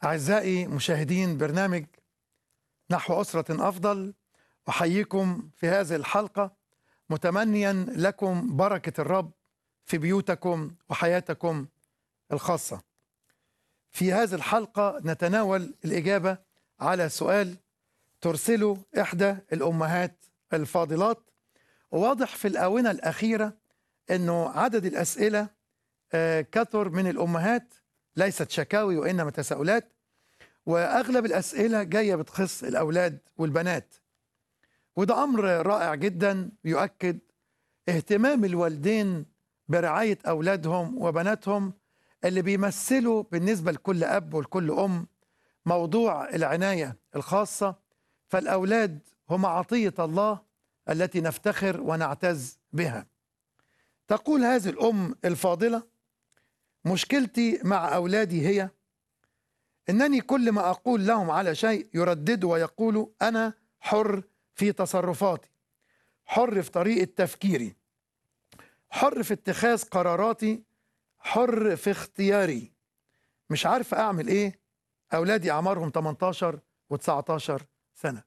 أعزائي مشاهدين برنامج نحو أسرة أفضل أحييكم في هذه الحلقة متمنيا لكم بركة الرب في بيوتكم وحياتكم الخاصة في هذه الحلقة نتناول الإجابة على سؤال ترسله إحدى الأمهات الفاضلات وواضح في الآونة الأخيرة أنه عدد الأسئلة آه، كثر من الأمهات ليست شكاوي وإنما تساؤلات وأغلب الأسئلة جاية بتخص الأولاد والبنات وده أمر رائع جدا يؤكد اهتمام الوالدين برعاية أولادهم وبناتهم اللي بيمثلوا بالنسبة لكل أب ولكل أم موضوع العناية الخاصة فالأولاد هم عطية الله التي نفتخر ونعتز بها تقول هذه الأم الفاضلة مشكلتي مع أولادي هي إنني كل ما أقول لهم على شيء يرددوا ويقولوا أنا حر في تصرفاتي حر في طريقة تفكيري حر في اتخاذ قراراتي حر في اختياري مش عارف أعمل إيه أولادي أعمارهم 18 و19 سنة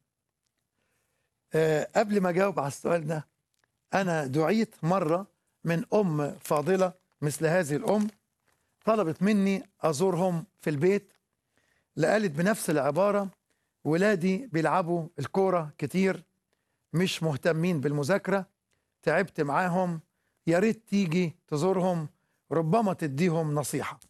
أه قبل ما أجاوب على السؤال ده أنا دعيت مرة من أم فاضلة مثل هذه الأم طلبت مني أزورهم في البيت لقالت بنفس العبارة ولادي بيلعبوا الكورة كتير مش مهتمين بالمذاكرة تعبت معاهم يا ريت تيجي تزورهم ربما تديهم نصيحة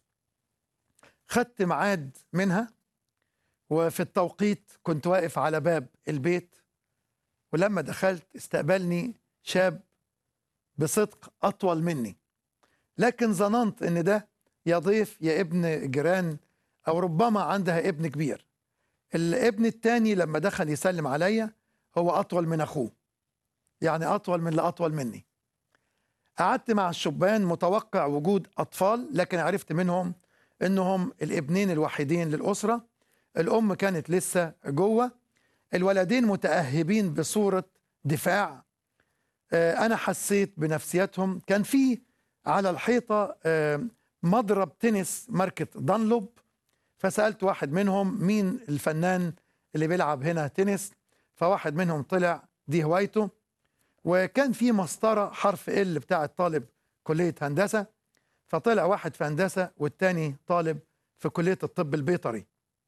خدت ميعاد منها وفي التوقيت كنت واقف على باب البيت ولما دخلت استقبلني شاب بصدق أطول مني لكن ظننت إن ده يا ضيف يا ابن جيران أو ربما عندها ابن كبير الابن التاني لما دخل يسلم عليا هو أطول من أخوه يعني أطول من اللي أطول مني قعدت مع الشبان متوقع وجود أطفال لكن عرفت منهم إنهم الابنين الوحيدين للأسرة الأم كانت لسه جوه الولدين متأهبين بصورة دفاع آه، أنا حسيت بنفسيتهم كان في على الحيطة آه، مضرب تنس ماركة دانلوب فسألت واحد منهم مين الفنان اللي بيلعب هنا تنس فواحد منهم طلع دي هوايته وكان في مسطرة حرف ال بتاع الطالب كلية هندسة فطلع واحد في هندسة والتاني طالب في كلية الطب البيطري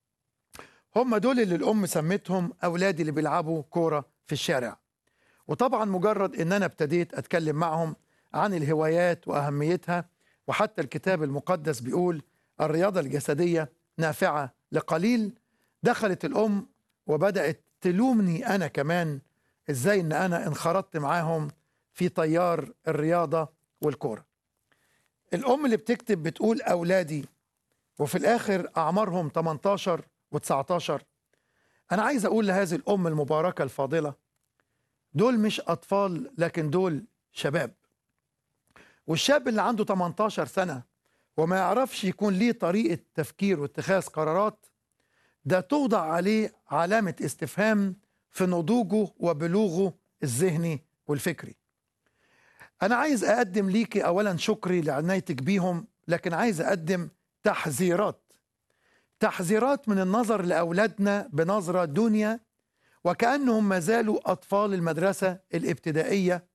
هم دول اللي الأم سمتهم أولادي اللي بيلعبوا كورة في الشارع وطبعا مجرد ان انا ابتديت اتكلم معهم عن الهوايات واهميتها وحتى الكتاب المقدس بيقول الرياضه الجسديه نافعه لقليل دخلت الام وبدات تلومني انا كمان ازاي ان انا انخرطت معاهم في تيار الرياضه والكوره الام اللي بتكتب بتقول اولادي وفي الاخر اعمارهم 18 و19 انا عايز اقول لهذه الام المباركه الفاضله دول مش أطفال لكن دول شباب والشاب اللي عنده 18 سنة وما يعرفش يكون ليه طريقة تفكير واتخاذ قرارات ده توضع عليه علامة استفهام في نضوجه وبلوغه الذهني والفكري أنا عايز أقدم ليكي أولا شكري لعنايتك بيهم لكن عايز أقدم تحذيرات تحذيرات من النظر لأولادنا بنظرة دنيا وكأنهم ما زالوا أطفال المدرسة الابتدائية